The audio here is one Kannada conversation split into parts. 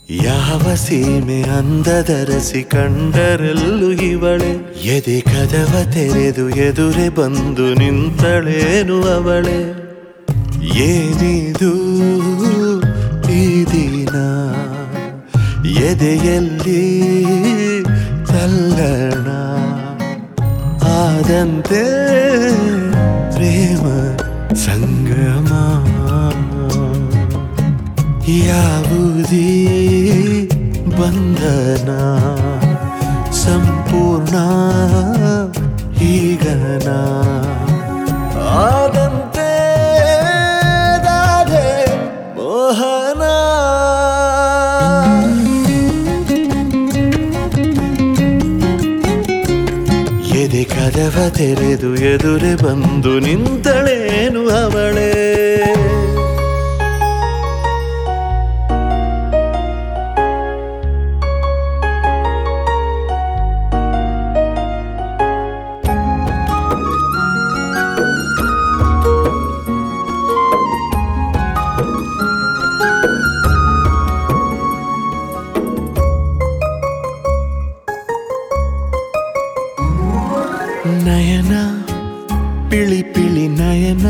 ಯಾವ ಸೀಮೆ ಅಂದದರಸಿ ಕಂಡರೆಲ್ಲೂ ಇವಳೆ ಎದೆ ಕದವ ತೆರೆದು ಎದುರೆ ಬಂದು ನಿಂತಳೇನು ಅವಳೆ ಏನಿದು ಈ ದಿನ ಎದೆಯಲ್ಲಿ ತಲ್ಲಣ ಆದಂತೆ ಪ್ರೇಮ ಸಂಗಮ ಯಾವುದೇ ಬಂಧನ ಸಂಪೂರ್ಣ ಈಗನ ಆದಂತೆ ರಾಧೆ ಮೋಹನ ಎದೆ ಕದವ ತೆರೆದು ಎದುರೆ ಬಂದು ನಿಂತಳೇನು ಅವಳೇ ನಯನ ಪಿಳಿ ಪಿಳಿ ನಯನ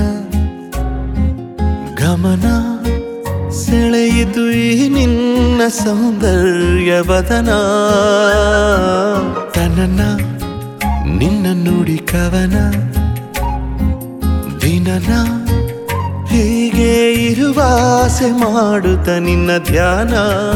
ಗಮನ ಸೆಳೆಯಿತು ಈ ನಿನ್ನ ಸೌಂದರ್ಯವದನ ತನನ ನಿನ್ನ ನುಡಿ ಕವನ ದಿನನ ಹೀಗೆ ಇರುವಾಸೆ ಮಾಡುತ್ತ ನಿನ್ನ ಧ್ಯಾನ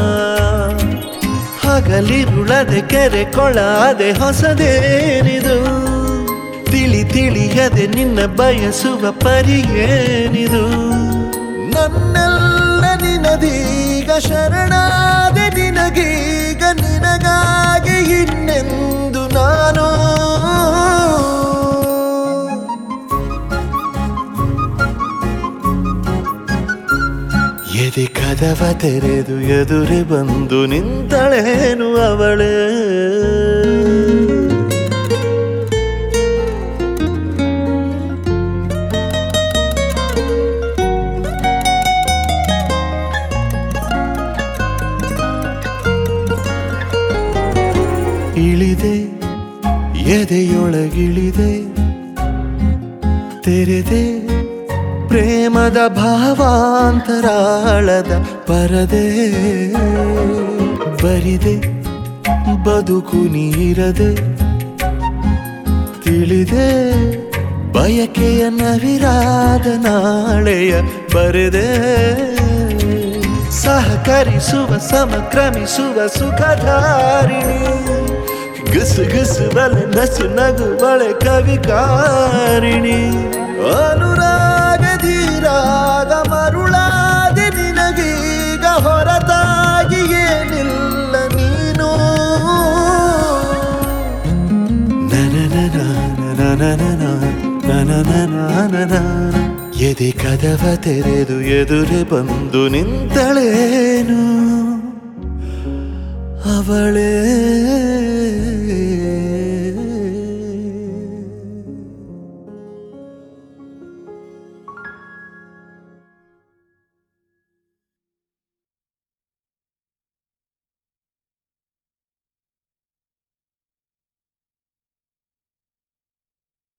ಹಗಲಿರುಳದೆ ಕೆರೆ ಕೊಳಾದೆ ಹೊಸದೇನಿದು ತಿಳಿ ತಿಳಿಯದೆ ನಿನ್ನ ಬಯಸುವ ಪರಿಯೇನಿದು ನನ್ನೆಲ್ಲ ನಿನದೀಗ ಶರಣಾದೆ ನಿನಗೀಗ ನಿನಗಾಗಿ ಇನ್ನೆಂದು ನಾನು ಎದೆ ಕದವ ತೆರೆದು ಎದುರೆ ಬಂದು ನಿಂತಳೇನು ಅವಳೇ ಇಳಿದೆ ಎದೆಯೊಳಗಿಳಿದೆ ತೆರೆದೆ ಪ್ರೇಮದ ಭಾವಾಂತರಾಳದ ಪರದೆ ಬರಿದೆ ಬದುಕು ನೀರದೆ ತಿಳಿದೆ ಬಯಕೆಯ ನವಿರಾದ ನಾಳೆಯ ಬರೆದೆ ಸಹಕರಿಸುವ ಸಮಕ್ರಮಿಸುವ ಸುಖಧಾರಿಣಿ ಗುಸು ಗುಸು ಬಲೆ ನಸು ನಗು ಬಳೆ ಕವಿಕಾರಿಣಿ ಅನುರಾಗದಿರಾಗ ಮರುಳಾದೆ ನಿನಗೀಗ ಹೊರತಾಗಿ ಏನಿಲ್ಲ ನೀನು ನನನನ ಎದೆ ಕದವ ತೆರೆದು ಎದುರೆ ಬಂದು ನಿಂತಳೇನು ಅವಳೇ